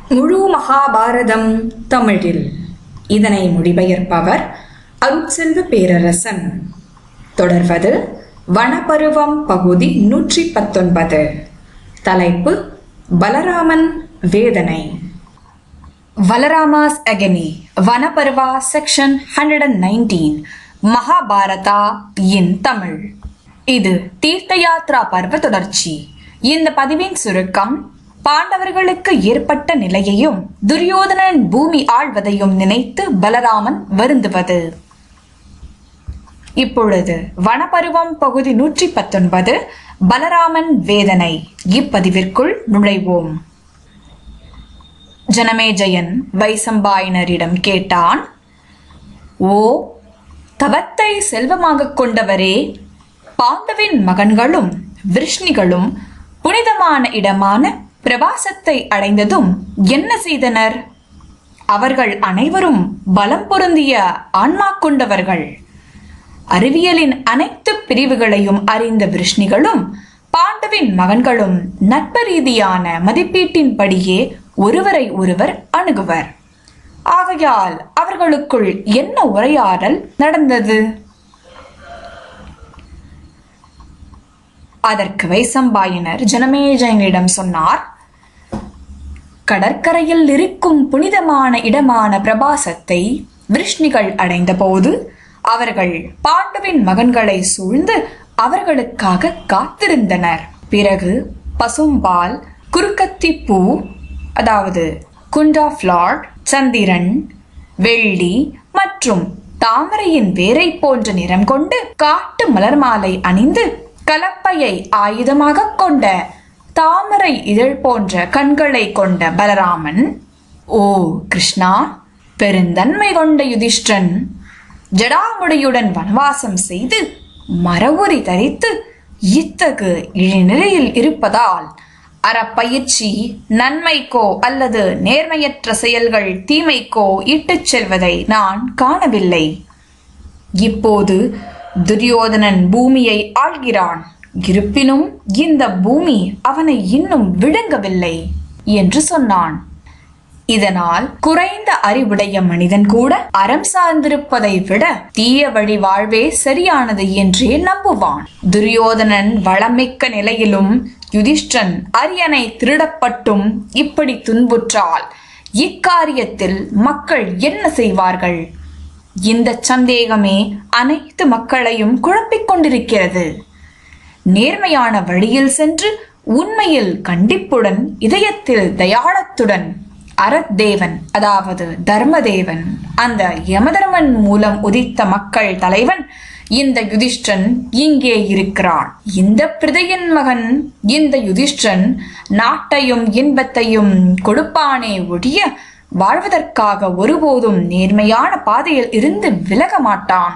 முழு மகாபாரதம் தமிழில் இதனை மொழிபெயர்ப்பவர் அருட்செல்வ பேரரசன் தொடர்வது வனபருவம் பகுதி நூற்றி பத்தொன்பது தலைப்பு பலராமன் வேதனை வலராமாஸ் அகனி Vanaparva section hundred and nineteen Mahabharata in Tamil இது தீர்த்த யாத்ரா பர்வ தொடர்ச்சி இந்த பதிவின் சுருக்கம் பாண்டவர்களுக்கு ஏற்பட்ட நிலையையும் துரியோதனன் பூமி ஆழ்வதையும் நினைத்து பலராமன் வருந்துவது இப்பொழுது வனபருவம் பகுதி நூற்றி பத்தொன்பது பலராமன் வேதனை இப்பதிவிற்குள் நுழைவோம் ஜனமேஜயன் வைசம்பாயனரிடம் கேட்டான் ஓ தவத்தை செல்வமாகக் கொண்டவரே பாண்டவின் மகன்களும் விருஷ்ணிகளும் புனிதமான இடமான பிரவாசத்தை அடைந்ததும் என்ன செய்தனர் அவர்கள் அனைவரும் பலம் பொருந்திய ஆன்மா கொண்டவர்கள் அறிவியலின் அனைத்து பிரிவுகளையும் அறிந்த விருஷ்ணிகளும் பாண்டவின் மகன்களும் நட்பு ரீதியான மதிப்பீட்டின்படியே ஒருவரை ஒருவர் அணுகுவர் ஆகையால் அவர்களுக்குள் என்ன உரையாடல் நடந்தது அதற்கு வைசம்பாயனர் ஜனமேஜயனிடம் சொன்னார் கடற்கரையில் இருக்கும் புனிதமான இடமான பிரபாசத்தை விருஷ்ணிகள் அடைந்தபோது அவர்கள் பாண்டவின் மகன்களை சூழ்ந்து அவர்களுக்காக காத்திருந்தனர் பிறகு பசும்பால் குறுக்கத்தி பூ அதாவது குண்டா ஃபிளார் சந்திரன் வெள்ளி மற்றும் தாமரையின் வேரை போன்ற நிறம் கொண்டு காட்டு மலர் மாலை அணிந்து கலப்பையை ஆயுதமாக கொண்ட தாமரை இதழ் போன்ற கண்களை கொண்ட பலராமன் ஓ கிருஷ்ணா பெருந்தன்மை கொண்ட யுதிஷ்டன் ஜடாமுடியுடன் வனவாசம் செய்து மரவுரி தரித்து இத்தகு இழிநிலையில் இருப்பதால் அறப்பயிற்சி நன்மைக்கோ அல்லது நேர்மையற்ற செயல்கள் தீமைக்கோ இட்டுச் செல்வதை நான் காணவில்லை இப்போது துரியோதனன் பூமியை ஆள்கிறான் இருப்பினும் இந்த பூமி அவனை இன்னும் விழுங்கவில்லை என்று சொன்னான் இதனால் குறைந்த அறிவுடைய மனிதன் கூட அறம் சார்ந்திருப்பதை விட தீய வழி வாழ்வே சரியானது என்றே நம்புவான் துரியோதனன் வளமிக்க நிலையிலும் யுதிஷ்டன் அரியணை திருடப்பட்டும் இப்படி துன்புற்றால் இக்காரியத்தில் மக்கள் என்ன செய்வார்கள் இந்த சந்தேகமே அனைத்து மக்களையும் குழப்பிக் கொண்டிருக்கிறது நேர்மையான வழியில் சென்று உண்மையில் கண்டிப்புடன் இதயத்தில் தயாளத்துடன் அறத்தேவன் அதாவது தர்மதேவன் அந்த யமதர்மன் மூலம் உதித்த மக்கள் தலைவன் இந்த யுதிஷ்டன் இங்கே இருக்கிறான் இந்த பிரதையின் மகன் இந்த யுதிஷ்டன் நாட்டையும் இன்பத்தையும் கொடுப்பானே ஒழிய வாழ்வதற்காக ஒருபோதும் நேர்மையான பாதையில் இருந்து விலக மாட்டான்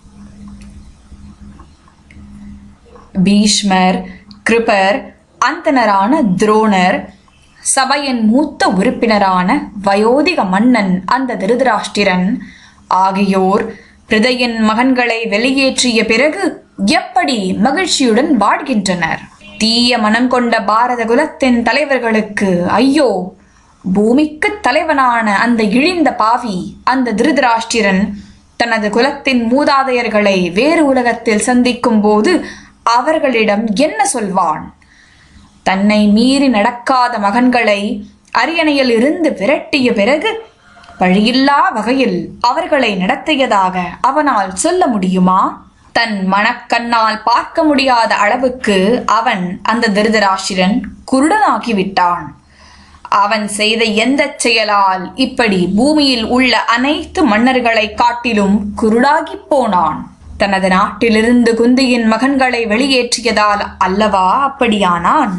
பீஷ்மர் கிருபர் அந்தனரான துரோணர் சபையின் மூத்த உறுப்பினரான வயோதிக மன்னன் அந்த திருதராஷ்டிரன் ஆகியோர் பிரதையின் மகன்களை வெளியேற்றிய பிறகு எப்படி மகிழ்ச்சியுடன் வாழ்கின்றனர் தீய மனம் கொண்ட பாரத குலத்தின் தலைவர்களுக்கு ஐயோ பூமிக்கு தலைவனான அந்த இழிந்த பாவி அந்த திருதராஷ்டிரன் தனது குலத்தின் மூதாதையர்களை வேறு உலகத்தில் சந்திக்கும் போது அவர்களிடம் என்ன சொல்வான் தன்னை மீறி நடக்காத மகன்களை அரியணையில் இருந்து விரட்டிய பிறகு வழியில்லா வகையில் அவர்களை நடத்தியதாக அவனால் சொல்ல முடியுமா தன் மனக்கண்ணால் பார்க்க முடியாத அளவுக்கு அவன் அந்த திருதராசிரன் குருடனாகிவிட்டான் அவன் செய்த எந்த செயலால் இப்படி பூமியில் உள்ள அனைத்து மன்னர்களை காட்டிலும் குருடாகி போனான் தனது நாட்டிலிருந்து குந்தியின் மகன்களை வெளியேற்றியதால் அல்லவா அப்படியானான்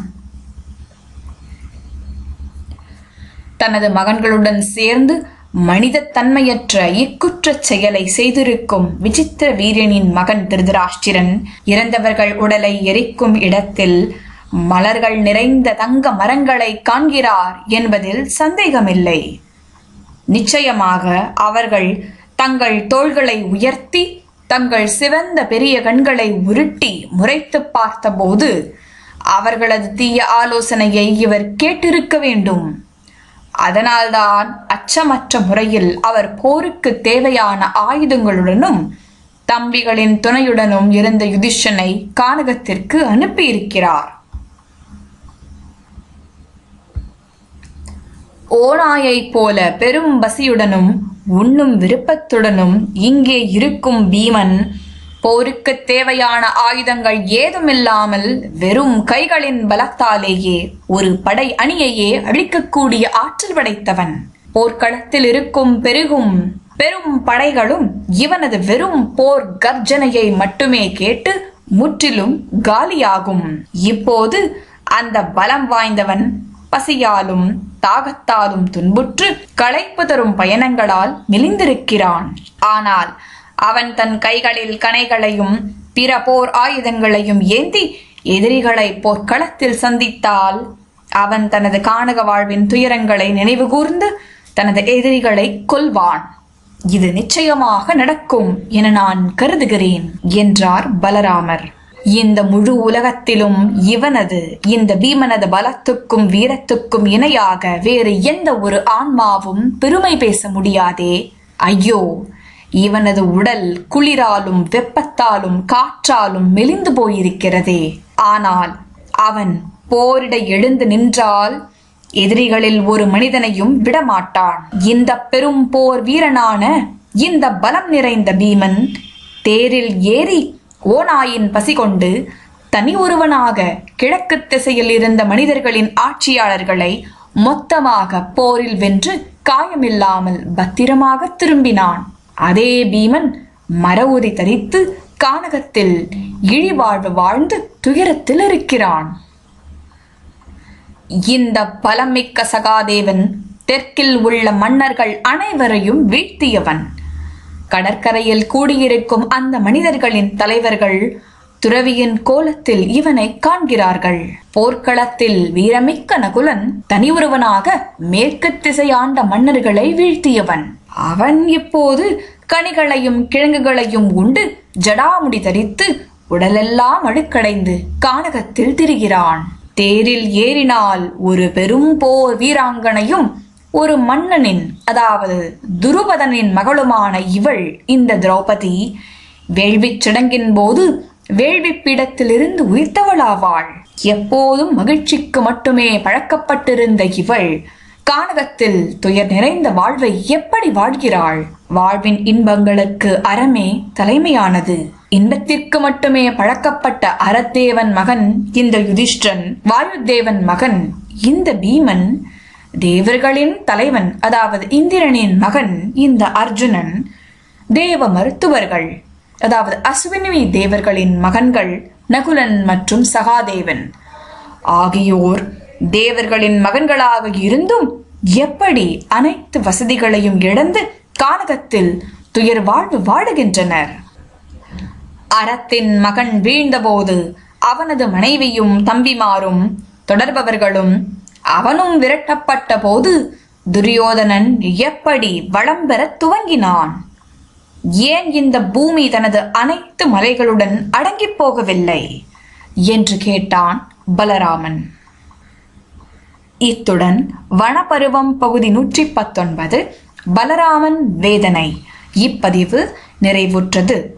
தனது மகன்களுடன் சேர்ந்து மனித தன்மையற்ற இக்குற்றச் செயலை செய்திருக்கும் விசித்திர வீரனின் மகன் திருதராஷ்டிரன் இறந்தவர்கள் உடலை எரிக்கும் இடத்தில் மலர்கள் நிறைந்த தங்க மரங்களை காண்கிறார் என்பதில் சந்தேகமில்லை நிச்சயமாக அவர்கள் தங்கள் தோள்களை உயர்த்தி தங்கள் சிவந்த பெரிய கண்களை உருட்டி முறைத்து பார்த்தபோது அவர்களது தீய ஆலோசனையை இவர் கேட்டிருக்க வேண்டும் அதனால்தான் அச்சமற்ற முறையில் அவர் போருக்கு தேவையான ஆயுதங்களுடனும் தம்பிகளின் துணையுடனும் இருந்த யுதிஷனை கானகத்திற்கு அனுப்பியிருக்கிறார் ஓநாயைப் போல பெரும் பசியுடனும் உண்ணும் விருப்பத்துடனும் இங்கே இருக்கும் பீமன் போருக்கு தேவையான ஆயுதங்கள் ஏதுமில்லாமல் வெறும் கைகளின் பலத்தாலேயே ஒரு படை அணியையே அழிக்கக்கூடிய ஆற்றல் படைத்தவன் போர்க்களத்தில் இருக்கும் பெருகும் பெரும் படைகளும் இவனது வெறும் போர் கர்ஜனையை மட்டுமே கேட்டு முற்றிலும் காலியாகும் இப்போது அந்த பலம் வாய்ந்தவன் பசியாலும் தாகத்தாலும் துன்புற்று களைப்பு தரும் பயணங்களால் மெலிந்திருக்கிறான் ஆனால் அவன் தன் கைகளில் கணைகளையும் பிற போர் ஆயுதங்களையும் ஏந்தி எதிரிகளை போர்க்களத்தில் சந்தித்தால் அவன் தனது கானக வாழ்வின் துயரங்களை நினைவுகூர்ந்து தனது எதிரிகளை கொல்வான் இது நிச்சயமாக நடக்கும் என நான் கருதுகிறேன் என்றார் பலராமர் இந்த முழு உலகத்திலும் இவனது இந்த பீமனது பலத்துக்கும் வீரத்துக்கும் இணையாக வேறு எந்த ஒரு ஆன்மாவும் பெருமை பேச முடியாதே ஐயோ இவனது உடல் குளிராலும் வெப்பத்தாலும் காற்றாலும் மெலிந்து போயிருக்கிறதே ஆனால் அவன் போரிட எழுந்து நின்றால் எதிரிகளில் ஒரு மனிதனையும் விடமாட்டான் இந்த பெரும் போர் வீரனான இந்த பலம் நிறைந்த பீமன் தேரில் ஏறி ஓநாயின் பசி கொண்டு தனி ஒருவனாக கிழக்கு திசையில் இருந்த மனிதர்களின் ஆட்சியாளர்களை மொத்தமாக போரில் வென்று காயமில்லாமல் பத்திரமாக திரும்பினான் அதே பீமன் மரவுரி தரித்து கானகத்தில் இழிவாழ்வு வாழ்ந்து துயரத்தில் இருக்கிறான் இந்த பலமிக்க சகாதேவன் தெற்கில் உள்ள மன்னர்கள் அனைவரையும் வீழ்த்தியவன் கடற்கரையில் கூடியிருக்கும் அந்த மனிதர்களின் தலைவர்கள் துறவியின் கோலத்தில் இவனை காண்கிறார்கள் போர்க்களத்தில் வீரமிக்க நகுலன் தனி ஒருவனாக மேற்கு திசையாண்ட மன்னர்களை வீழ்த்தியவன் அவன் இப்போது கனிகளையும் கிழங்குகளையும் உண்டு ஜடாமுடி தரித்து உடலெல்லாம் அழுக்கடைந்து கானகத்தில் திரிகிறான் தேரில் ஏறினால் ஒரு பெரும் போர் வீராங்கனையும் ஒரு மன்னனின் அதாவது துருபதனின் மகளுமான இவள் இந்த திரௌபதி வேள்விச் சடங்கின் போது வேள்வி பீடத்திலிருந்து உயிர்த்தவளாவாள் எப்போதும் மகிழ்ச்சிக்கு மட்டுமே பழக்கப்பட்டிருந்த இவள் கானகத்தில் துயர் நிறைந்த வாழ்வை எப்படி வாழ்கிறாள் வாழ்வின் இன்பங்களுக்கு அறமே தலைமையானது இன்பத்திற்கு மட்டுமே பழக்கப்பட்ட அறத்தேவன் மகன் இந்த யுதிஷ்டன் வாயுதேவன் மகன் இந்த பீமன் தேவர்களின் தலைவன் அதாவது இந்திரனின் மகன் இந்த அர்ஜுனன் தேவ மருத்துவர்கள் அதாவது அஸ்வினி தேவர்களின் மகன்கள் நகுலன் மற்றும் சகாதேவன் ஆகியோர் தேவர்களின் மகன்களாக இருந்தும் எப்படி அனைத்து வசதிகளையும் இழந்து கானகத்தில் துயர் வாழ்வு வாழுகின்றனர் அறத்தின் மகன் வீழ்ந்தபோது அவனது மனைவியும் தம்பிமாரும் தொடர்பவர்களும் அவனும் விரட்டப்பட்ட போது துரியோதனன் எப்படி வளம் பெறத் துவங்கினான் ஏன் இந்த பூமி தனது அனைத்து மலைகளுடன் அடங்கிப் போகவில்லை என்று கேட்டான் பலராமன் இத்துடன் வனப்பருவம் பகுதி நூற்றி பத்தொன்பது பலராமன் வேதனை இப்பதிவு நிறைவுற்றது